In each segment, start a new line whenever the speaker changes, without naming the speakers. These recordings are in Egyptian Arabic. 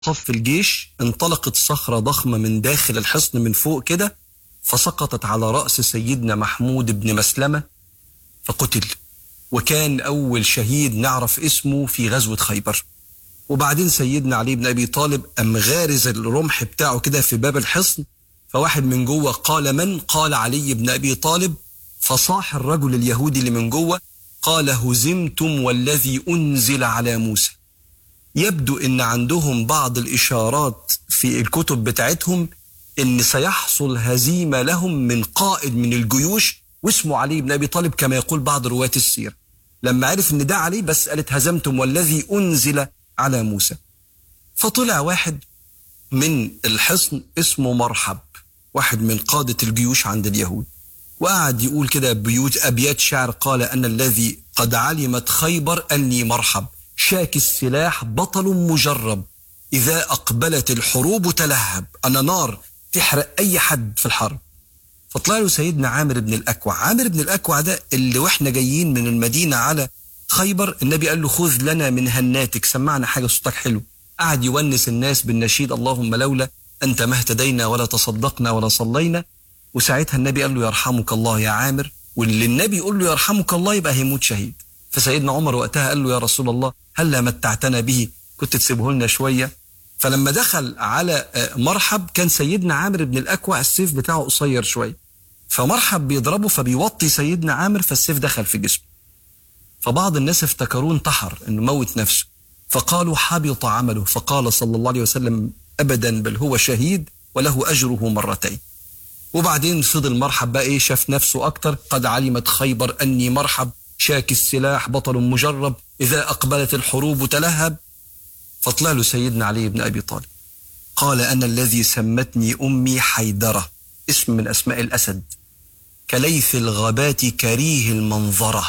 صف الجيش انطلقت صخرة ضخمة من داخل الحصن من فوق كده فسقطت على رأس سيدنا محمود بن مسلمة فقتل وكان أول شهيد نعرف اسمه في غزوة خيبر وبعدين سيدنا علي بن أبي طالب أم غارز الرمح بتاعه كده في باب الحصن فواحد من جوه قال من قال علي بن أبي طالب فصاح الرجل اليهودي اللي من جوه قال هزمتم والذي أنزل على موسى يبدو ان عندهم بعض الاشارات في الكتب بتاعتهم ان سيحصل هزيمه لهم من قائد من الجيوش واسمه علي بن ابي طالب كما يقول بعض رواه السيره لما عرف ان ده علي بس قالت هزمتم والذي انزل على موسى فطلع واحد من الحصن اسمه مرحب واحد من قادة الجيوش عند اليهود وقعد يقول كده بيوت أبيات شعر قال أن الذي قد علمت خيبر أني مرحب شاك السلاح بطل مجرب إذا أقبلت الحروب تلهب أنا نار تحرق أي حد في الحرب فطلع له سيدنا عامر بن الأكوع عامر بن الأكوع ده اللي وإحنا جايين من المدينة على خيبر النبي قال له خذ لنا من هناتك سمعنا حاجة صوتك حلو قعد يونس الناس بالنشيد اللهم لولا أنت ما اهتدينا ولا تصدقنا ولا صلينا وساعتها النبي قال له يرحمك الله يا عامر واللي النبي يقول له يرحمك الله يبقى هيموت شهيد فسيدنا عمر وقتها قال له يا رسول الله هلا متعتنا به كنت تسيبه لنا شويه فلما دخل على مرحب كان سيدنا عامر بن الاكوع السيف بتاعه قصير شويه فمرحب بيضربه فبيوطي سيدنا عامر فالسيف دخل في جسمه فبعض الناس افتكروه انتحر انه موت نفسه فقالوا حبط عمله فقال صلى الله عليه وسلم ابدا بل هو شهيد وله اجره مرتين وبعدين فضل مرحب بقى ايه شاف نفسه اكتر قد علمت خيبر اني مرحب شاك السلاح بطل مجرب إذا أقبلت الحروب تلهب فطلع له سيدنا علي بن أبي طالب قال أنا الذي سمتني أمي حيدرة اسم من أسماء الأسد كليث الغابات كريه المنظرة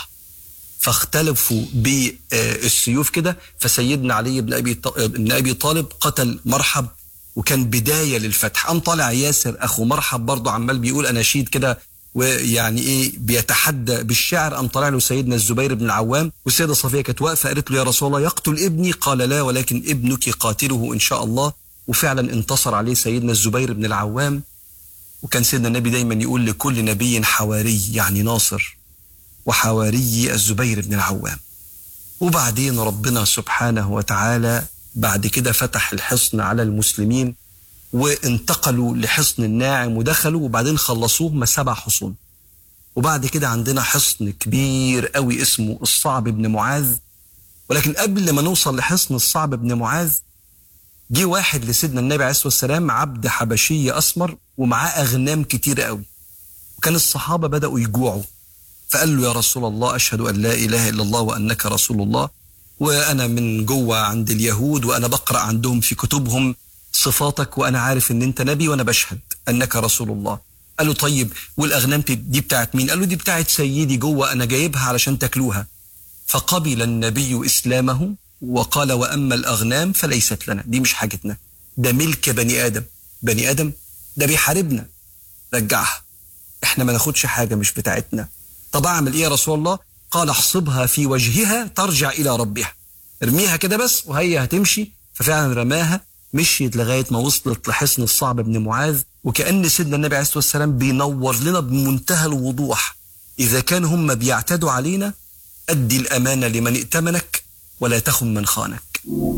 فاختلفوا بالسيوف كده فسيدنا علي بن أبي بن أبي طالب قتل مرحب وكان بداية للفتح قام طالع ياسر أخو مرحب برضه عمال بيقول أناشيد كده ويعني ايه بيتحدى بالشعر قام طلع له سيدنا الزبير بن العوام والسيده صفيه كانت واقفه قالت له يا رسول الله يقتل ابني قال لا ولكن ابنك قاتله ان شاء الله وفعلا انتصر عليه سيدنا الزبير بن العوام وكان سيدنا النبي دايما يقول لكل نبي حواري يعني ناصر وحواري الزبير بن العوام وبعدين ربنا سبحانه وتعالى بعد كده فتح الحصن على المسلمين وانتقلوا لحصن الناعم ودخلوا وبعدين خلصوه ما سبع حصون وبعد كده عندنا حصن كبير قوي اسمه الصعب بن معاذ ولكن قبل ما نوصل لحصن الصعب بن معاذ جه واحد لسيدنا النبي عليه الصلاه والسلام عبد حبشي اسمر ومعاه اغنام كتير قوي وكان الصحابه بداوا يجوعوا فقال له يا رسول الله اشهد ان لا اله الا الله وانك رسول الله وانا من جوه عند اليهود وانا بقرا عندهم في كتبهم صفاتك وانا عارف ان انت نبي وانا بشهد انك رسول الله قال له طيب والاغنام دي بتاعت مين قال له دي بتاعت سيدي جوه انا جايبها علشان تاكلوها فقبل النبي اسلامه وقال واما الاغنام فليست لنا دي مش حاجتنا ده ملك بني ادم بني ادم ده بيحاربنا رجعها احنا ما ناخدش حاجه مش بتاعتنا طب اعمل ايه يا رسول الله قال احصبها في وجهها ترجع الى ربها ارميها كده بس وهي هتمشي ففعلا رماها مشيت لغايه ما وصلت لحصن الصعب بن معاذ وكان سيدنا النبي عليه الصلاه والسلام بينور لنا بمنتهى الوضوح اذا كان هم بيعتدوا علينا ادي الامانه لمن ائتمنك ولا تخن من خانك.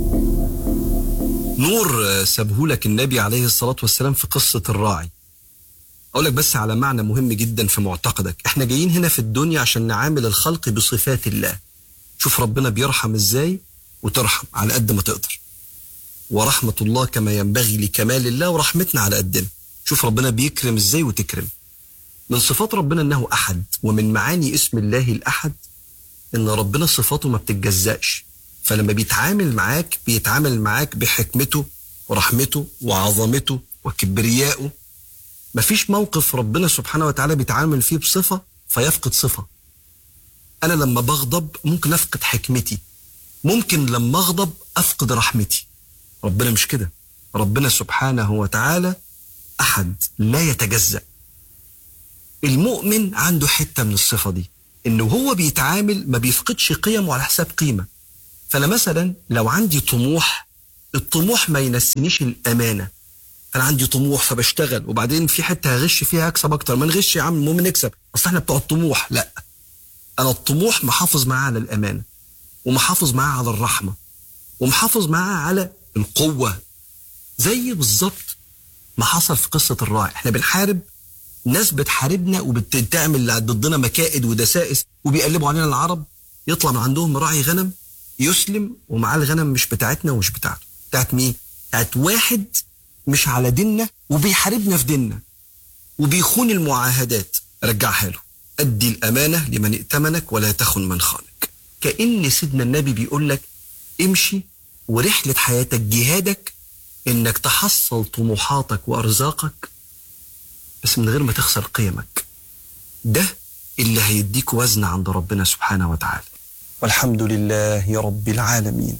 نور سابهولك النبي عليه الصلاه والسلام في قصه الراعي. اقول لك بس على معنى مهم جدا في معتقدك، احنا جايين هنا في الدنيا عشان نعامل الخلق بصفات الله. شوف ربنا بيرحم ازاي وترحم على قد ما تقدر. ورحمة الله كما ينبغي لكمال الله ورحمتنا على قدنا شوف ربنا بيكرم ازاي وتكرم من صفات ربنا انه احد ومن معاني اسم الله الاحد ان ربنا صفاته ما بتتجزأش فلما بيتعامل معاك بيتعامل معاك بحكمته ورحمته وعظمته وكبريائه مفيش موقف ربنا سبحانه وتعالى بيتعامل فيه بصفة فيفقد صفة أنا لما بغضب ممكن أفقد حكمتي ممكن لما أغضب أفقد رحمتي ربنا مش كده ربنا سبحانه وتعالى أحد لا يتجزأ المؤمن عنده حتة من الصفة دي إنه هو بيتعامل ما بيفقدش قيمه على حساب قيمة فأنا مثلا لو عندي طموح الطموح ما ينسينيش الامانه انا عندي طموح فبشتغل وبعدين في حته هغش فيها اكسب اكتر ما نغش يا عم المهم نكسب اصل احنا بتوع الطموح لا انا الطموح محافظ معاه على الامانه ومحافظ معاه على الرحمه ومحافظ معاه على القوه زي بالظبط ما حصل في قصه الراعي احنا بنحارب ناس بتحاربنا وبتعمل ضدنا مكائد ودسائس وبيقلبوا علينا العرب يطلع من عندهم راعي غنم يسلم ومعاه الغنم مش بتاعتنا ومش بتاعته بتاعت مين؟ بتاعت واحد مش على ديننا وبيحاربنا في ديننا وبيخون المعاهدات رجعها له أدي الأمانة لمن ائتمنك ولا تخن من خانك كأن سيدنا النبي بيقول لك امشي ورحلة حياتك جهادك انك تحصل طموحاتك وارزاقك بس من غير ما تخسر قيمك ده اللي هيديك وزن عند ربنا سبحانه وتعالى والحمد لله رب العالمين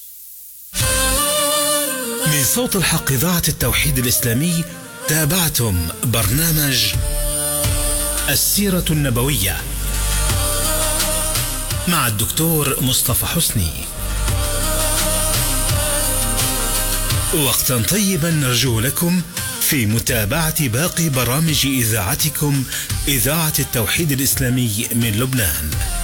من صوت الحق إذاعة التوحيد الإسلامي تابعتم برنامج السيرة النبوية مع الدكتور مصطفى حسني وقتا طيبا نرجو لكم في متابعة باقي برامج إذاعتكم إذاعة التوحيد الإسلامي من لبنان